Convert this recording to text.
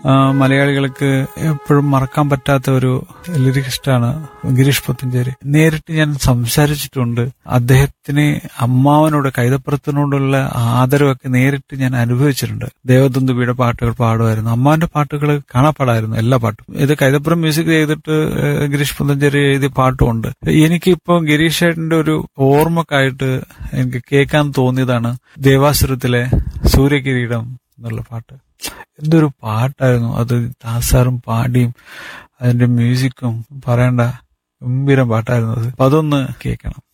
ആ, മലയാളികൾക്ക് എപ്പോഴും മറക്കാൻ പറ്റാത്ത ഒരു ലിറിക്സ്റ്റാണ് ഗിരീഷ് പുത്തഞ്ചേരി നേരിട്ട് ഞാൻ സംസാരിച്ചിട്ടുണ്ട് അദ്ദേഹത്തിന് അമ്മാവനോട് കൈതപ്പുറത്തിനോടുള്ള ആദരവൊക്കെ നേരിട്ട് ഞാൻ അനുഭവിച്ചിട്ടുണ്ട് ദേവദന്തുബിയുടെ പാട്ടുകൾ പാടുമായിരുന്നു അമ്മാവന്റെ പാട്ടുകൾ കാണാപ്പാടായിരുന്നു എല്ലാ പാട്ടും ഇത് കൈതപ്പുറം മ്യൂസിക് ചെയ്തിട്ട് ഏഹ്, ഗിരീഷ് പുത്തഞ്ചേരി എഴുതിയ പാട്ടുമുണ്ട് എനിക്കിപ്പോ ഗിരീഷ് ഏട്ടന്റെ ഒരു ഓർമ്മക്കായിട്ട് എനിക്ക് കേൾക്കാൻ തോന്നിയതാണ് ദേവാസുരത്തിലെ സൂര്യകിരീടം എന്നുള്ള പാട്ട് എന്തൊരു പാട്ടായിരുന്നു അത് ദാസാറും പാടിയും അതിന്റെ മ്യൂസിക്കും പറയണ്ട ഗംഭീരം പാട്ടായിരുന്നു അത് അപ്പൊ അതൊന്ന് കേൾക്കണം